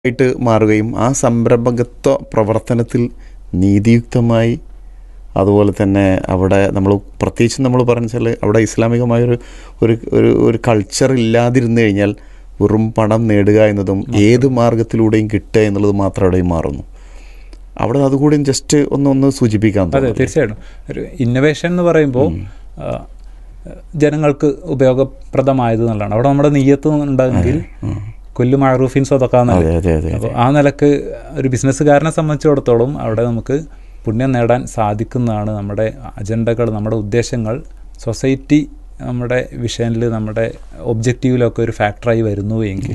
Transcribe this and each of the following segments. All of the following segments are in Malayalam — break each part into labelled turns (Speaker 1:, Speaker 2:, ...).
Speaker 1: ആയിട്ട് മാറുകയും ആ സംരംഭകത്വ പ്രവർത്തനത്തിൽ നീതിയുക്തമായി അതുപോലെ തന്നെ അവിടെ നമ്മൾ പ്രത്യേകിച്ച് നമ്മൾ പറഞ്ഞാൽ അവിടെ ഇസ്ലാമികമായൊരു ഒരു ഒരു ഒരു കൾച്ചർ ഇല്ലാതിരുന്നു കഴിഞ്ഞാൽ വെറും പണം നേടുക എന്നതും ഏത് മാർഗത്തിലൂടെയും കിട്ടുക എന്നുള്ളത് മാത്രം അവിടെ മാറുന്നു അവിടെ അതുകൂടി ജസ്റ്റ് ഒന്ന് ഒന്ന് സൂചിപ്പിക്കാൻ
Speaker 2: അതെ
Speaker 1: തോന്നുന്നു
Speaker 2: തീർച്ചയായിട്ടും ഒരു ഇന്നൊവേഷൻ എന്ന് പറയുമ്പോൾ ആ, ജനങ്ങൾക്ക് ഉപയോഗപ്രദമായത് എന്നുള്ളതാണ് അവിടെ നമ്മുടെ നെയ്യത്ത് ഉണ്ടെങ്കിൽ കൊല്ലു മാറൂഫിൻ സ്വതക്കാന്നല്ലേ
Speaker 1: അതെ അതെ അതെ
Speaker 2: അപ്പോൾ ആ നിലക്ക് ഒരു ബിസിനസ്സുകാരനെ സംബന്ധിച്ചിടത്തോളം അവിടെ നമുക്ക് പുണ്യം നേടാൻ സാധിക്കുന്നതാണ് നമ്മുടെ അജണ്ടകൾ നമ്മുടെ ഉദ്ദേശങ്ങൾ സൊസൈറ്റി നമ്മുടെ വിഷനിൽ നമ്മുടെ ഒബ്ജക്റ്റീവിലൊക്കെ ഒരു ഫാക്ടറായി വരുന്നു എങ്കിൽ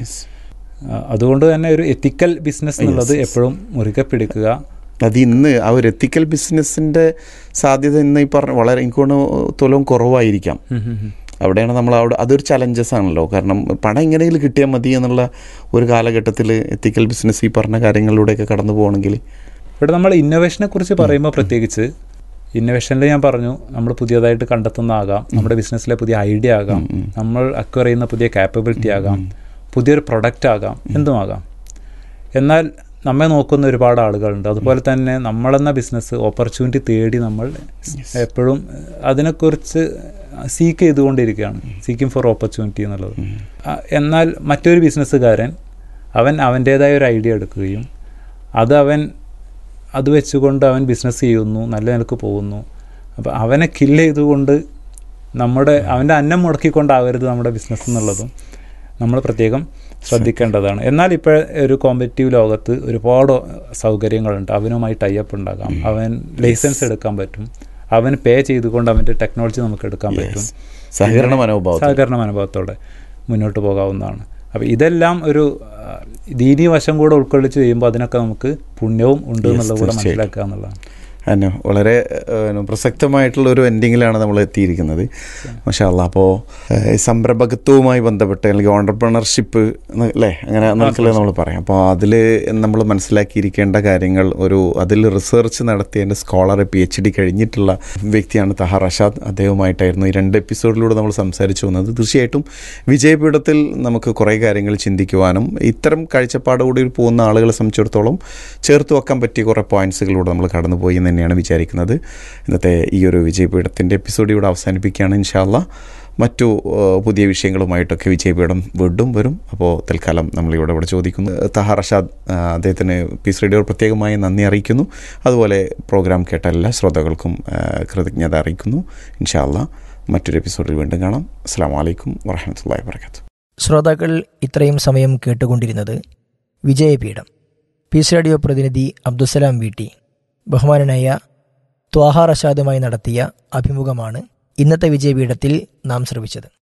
Speaker 2: ആ, അതുകൊണ്ട് തന്നെ ഒരു എത്തിക്കൽ ബിസിനസ് എന്നുള്ളത് എപ്പോഴും മുറുകെ പിടിക്കുക
Speaker 1: അത് ഇന്ന് ആ ഒരു എത്തിക്കൽ ബിസിനസ്സിൻ്റെ സാധ്യത ഇന്ന് ഈ പറഞ്ഞ വളരെ എനിക്ക് തോന്നുന്നു തുലവും കുറവായിരിക്കാം
Speaker 2: ഉം, ഉം, ഉം.
Speaker 1: അവിടെയാണ് നമ്മൾ അവിടെ അതൊരു ചലഞ്ചസ് ആണല്ലോ കാരണം പണം എങ്ങനെയെങ്കിലും കിട്ടിയാൽ മതി എന്നുള്ള ഒരു കാലഘട്ടത്തിൽ എത്തിക്കൽ ബിസിനസ് ഈ പറഞ്ഞ കാര്യങ്ങളിലൂടെയൊക്കെ കടന്നു പോകണമെങ്കിൽ
Speaker 2: ഇവിടെ നമ്മൾ ഇന്നോവേഷനെ കുറിച്ച് പറയുമ്പോൾ പ്രത്യേകിച്ച് ഇന്നോവേഷനിൽ ഞാൻ പറഞ്ഞു നമ്മൾ പുതിയതായിട്ട് കണ്ടെത്തുന്നതാകാം നമ്മുടെ ബിസിനസ്സിലെ പുതിയ ഐഡിയ ആകാം നമ്മൾ അക്വയർ ചെയ്യുന്ന പുതിയ കാപ്പബിലിറ്റി ആകാം പുതിയൊരു പ്രൊഡക്റ്റ് ആകാം എന്തുമാകാം എന്നാൽ നമ്മെ നോക്കുന്ന ഒരുപാട് ആളുകളുണ്ട് അതുപോലെ തന്നെ നമ്മളെന്ന ബിസിനസ് ഓപ്പർച്യൂണിറ്റി തേടി നമ്മൾ എപ്പോഴും അതിനെക്കുറിച്ച് സീക്ക് ചെയ്തുകൊണ്ടിരിക്കുകയാണ് സീക്കിംഗ് ഫോർ ഓപ്പർച്യൂണിറ്റി എന്നുള്ളത് ആ, എന്നാൽ മറ്റൊരു ബിസിനസ്സുകാരൻ അവൻ അവൻ്റേതായ ഒരു ഐഡിയ എടുക്കുകയും അത് അവൻ അത് വെച്ചുകൊണ്ട് അവൻ ബിസിനസ് ചെയ്യുന്നു നല്ല നിലക്ക് പോകുന്നു അപ്പോൾ അവനെ കില്ല് ചെയ്തുകൊണ്ട് നമ്മുടെ അവൻ്റെ അന്നം മുടക്കിക്കൊണ്ടാവരുത് നമ്മുടെ ബിസിനസ് എന്നുള്ളതും നമ്മൾ പ്രത്യേകം ശ്രദ്ധിക്കേണ്ടതാണ് എന്നാൽ ഇപ്പോൾ ഒരു കോമ്പറ്റീവ് ലോകത്ത് ഒരുപാട് സൗകര്യങ്ങളുണ്ട് അവനുമായി ടൈപ്പ് ഉണ്ടാകാം അവൻ ലൈസൻസ് എടുക്കാൻ പറ്റും അവൻ പേ ചെയ്തുകൊണ്ട് അവൻ്റെ ടെക്നോളജി നമുക്ക് എടുക്കാൻ പറ്റും
Speaker 1: സഹകരണ മനോഭാവം
Speaker 2: സഹകരണ മനോഭാവത്തോടെ മുന്നോട്ട് പോകാവുന്നതാണ് അപ്പോൾ ഇതെല്ലാം ഒരു ആ, ദീനീ വശം കൂടെ ഉൾക്കൊള്ളിച്ച് ചെയ്യുമ്പോൾ അതിനൊക്കെ നമുക്ക് പുണ്യവും ഉണ്ട് എന്നുള്ളത് കൂടെ
Speaker 1: തീർച്ചയായിട്ടും.
Speaker 2: മനസ്സിലാക്കുക എന്നുള്ളതാണ്
Speaker 1: തന്നെ വളരെ ഏഹ്, പ്രസക്തമായിട്ടുള്ള ഒരു എൻഡിങ്ങിലാണ് നമ്മൾ എത്തിയിരിക്കുന്നത് മഷാല്ല അപ്പോൾ സംരംഭകത്വവുമായി ബന്ധപ്പെട്ട് അല്ലെങ്കിൽ ഓണ്ടർപ്രണർഷിപ്പ് അല്ലേ അങ്ങനെ എന്നൊക്കെ നമ്മൾ പറയാം അപ്പോൾ അതിൽ നമ്മൾ മനസ്സിലാക്കിയിരിക്കേണ്ട കാര്യങ്ങൾ ഒരു അതിൽ റിസർച്ച് നടത്തിയതിൻ്റെ സ്കോളർ പി എച്ച് ഡി കഴിഞ്ഞിട്ടുള്ള വ്യക്തിയാണ് തഹ റഷാദ് അദ്ദേഹവുമായിട്ടായിരുന്നു ഈ രണ്ട് എപ്പിസോഡിലൂടെ നമ്മൾ സംസാരിച്ചു വന്നത് തീർച്ചയായിട്ടും വിജയപീഠത്തിൽ നമുക്ക് കുറേ കാര്യങ്ങൾ ചിന്തിക്കുവാനും ഇത്തരം കാഴ്ചപ്പാടോടുകൂടി പോകുന്ന ആളുകളെ സംബന്ധിച്ചിടത്തോളം ചേർത്ത് വെക്കാൻ പറ്റിയ കുറേ പോയിന്റ്സുകളിലൂടെ നമ്മൾ കടന്നുപോയി എന്ന് തന്നെയാണ് വിചാരിക്കുന്നത് ഇന്നത്തെ ഈ ഒരു വിജയപീഠത്തിൻ്റെ എപ്പിസോഡ് ഇവിടെ അവസാനിപ്പിക്കുകയാണ് ഇൻഷാല്ല മറ്റു ഏഹ്, പുതിയ വിഷയങ്ങളുമായിട്ടൊക്കെ വിജയപീഠം വീണ്ടും വരും അപ്പോൾ തൽക്കാലം നമ്മളിവിടെ ഇവിടെ ചോദിക്കുന്നു തഹ റഷാദ് ആ, അദ്ദേഹത്തിന് പീസ് റേഡിയോ പ്രത്യേകമായി നന്ദി അറിയിക്കുന്നു അതുപോലെ പ്രോഗ്രാം കേട്ട എല്ലാ ശ്രോതാക്കൾക്കും ആ, കൃതജ്ഞത അറിയിക്കുന്നു ഇൻഷാല്ല മറ്റൊരു എപ്പിസോഡിൽ വീണ്ടും കാണാം അസ്സാം വലൈക്കും വറഹമത്തല്ലാ വാബർക്കാത്തു
Speaker 3: ശ്രോതാക്കൾ ഇത്രയും സമയം കേട്ടുകൊണ്ടിരുന്നത് വിജയപീഠം പീസ് റേഡിയോ പ്രതിനിധി അബ്ദുസലാം വീട്ടി ബഹുമാനനായ ത്വാഹ റഷാദുമായി നടത്തിയ അഭിമുഖമാണ് ഇന്നത്തെ വിജയപീഠത്തിൽ നാം ശ്രവിച്ചത്